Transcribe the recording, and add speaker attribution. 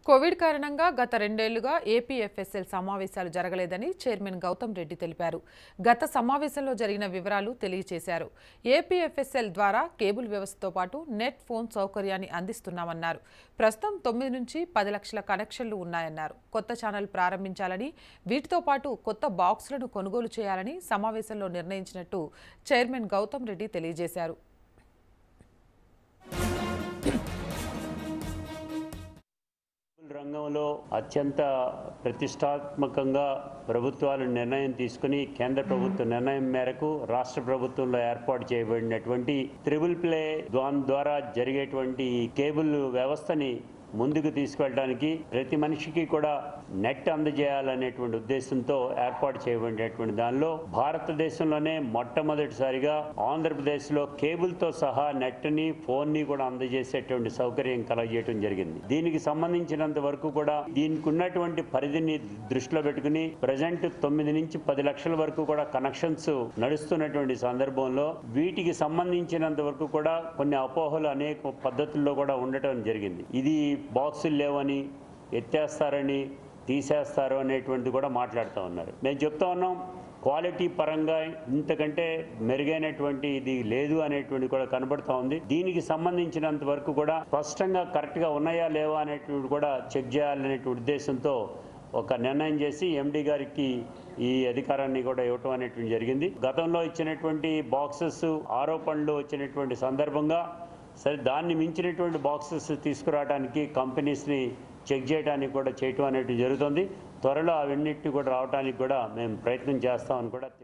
Speaker 1: Covid కారణంగా గత రెండేళ్లుగా ఏపీఎఫ్ఎస్ఎల్ సమావేశాలు జరగలేదని చైర్మన్ గౌతమ్ రెడ్డి తెలిపారు గత సమావేశంలో జరిగిన వివరాలు తెలియజేశారు ఏపీఎఫ్ఎస్ఎల్ ద్వారా కేబుల్ వ్యవస్థతో పాటు నెట్ ఫోన్ సౌకర్యాన్ని అందిస్తున్నామన్నారు ప్రస్తుతం తొమ్మిది నుంచి పది లక్షల కనెక్షన్లు ఉన్నాయన్నారు కొత్త ఛానల్ ప్రారంభించాలని వీటితో పాటు కొత్త బాక్సులను కొనుగోలు చేయాలని సమావేశంలో నిర్ణయించినట్టు చైర్మన్ గౌతమ్ రెడ్డి తెలియజేశారు
Speaker 2: రంగంలో అత్యంత ప్రతిష్టాత్మకంగా ప్రభుత్వాలు నిర్ణయం తీసుకుని కేంద్ర ప్రభుత్వ నిర్ణయం మేరకు రాష్ట్ర ప్రభుత్వంలో ఏర్పాటు చేయబడినటువంటి త్రిబుల్ ప్లే ద్వాన్ ద్వారా జరిగేటువంటి ఈ కేబుల్ వ్యవస్థని ముందుకు తీసుకెళ్ళడానికి ప్రతి మనిషికి కూడా నెట్ అందజేయాలనేటువంటి ఉద్దేశంతో ఏర్పాటు చేయబడినటువంటి దానిలో భారతదేశంలోనే మొట్టమొదటిసారిగా ఆంధ్రప్రదేశ్లో కేబుల్తో సహా నెట్ని ఫోన్ని కూడా అందజేసేటువంటి సౌకర్యం కలగజేయడం జరిగింది దీనికి సంబంధించినంత వరకు కూడా దీనికి ఉన్నటువంటి పరిధిని దృష్టిలో పెట్టుకుని ప్రజెంట్ తొమ్మిది నుంచి పది లక్షల వరకు కూడా కనెక్షన్స్ నడుస్తున్నటువంటి సందర్భంలో వీటికి సంబంధించినంత వరకు కూడా కొన్ని అపోహలు అనేక పద్ధతుల్లో కూడా ఉండటం జరిగింది ఇది బాక్సులు లేవని ఎత్తేస్తారని తీసేస్తారు అనేటువంటిది కూడా మాట్లాడుతూ ఉన్నారు మేము చెప్తా ఉన్నాం క్వాలిటీ పరంగా ఇంతకంటే మెరుగైనటువంటి ఇది లేదు అనేటువంటి కూడా కనబడుతూ ఉంది దీనికి సంబంధించినంత వరకు కూడా స్పష్టంగా కరెక్ట్గా ఉన్నాయా లేవా అనేటువంటి కూడా చెక్ చేయాలనేటువంటి ఉద్దేశంతో ఒక నిర్ణయం చేసి ఎండి గారికి ఈ అధికారాన్ని కూడా ఇవ్వటం అనేటువంటి జరిగింది గతంలో ఇచ్చినటువంటి బాక్సెస్ ఆరోపణలు వచ్చినటువంటి సందర్భంగా సరే దాన్ని మించినటువంటి బాక్సెస్ తీసుకురావడానికి కంపెనీస్ని చెక్ చేయడానికి కూడా చేయటం అనేది జరుగుతుంది త్వరలో అవన్నిటిని కూడా రావడానికి కూడా మేము ప్రయత్నం చేస్తామని కూడా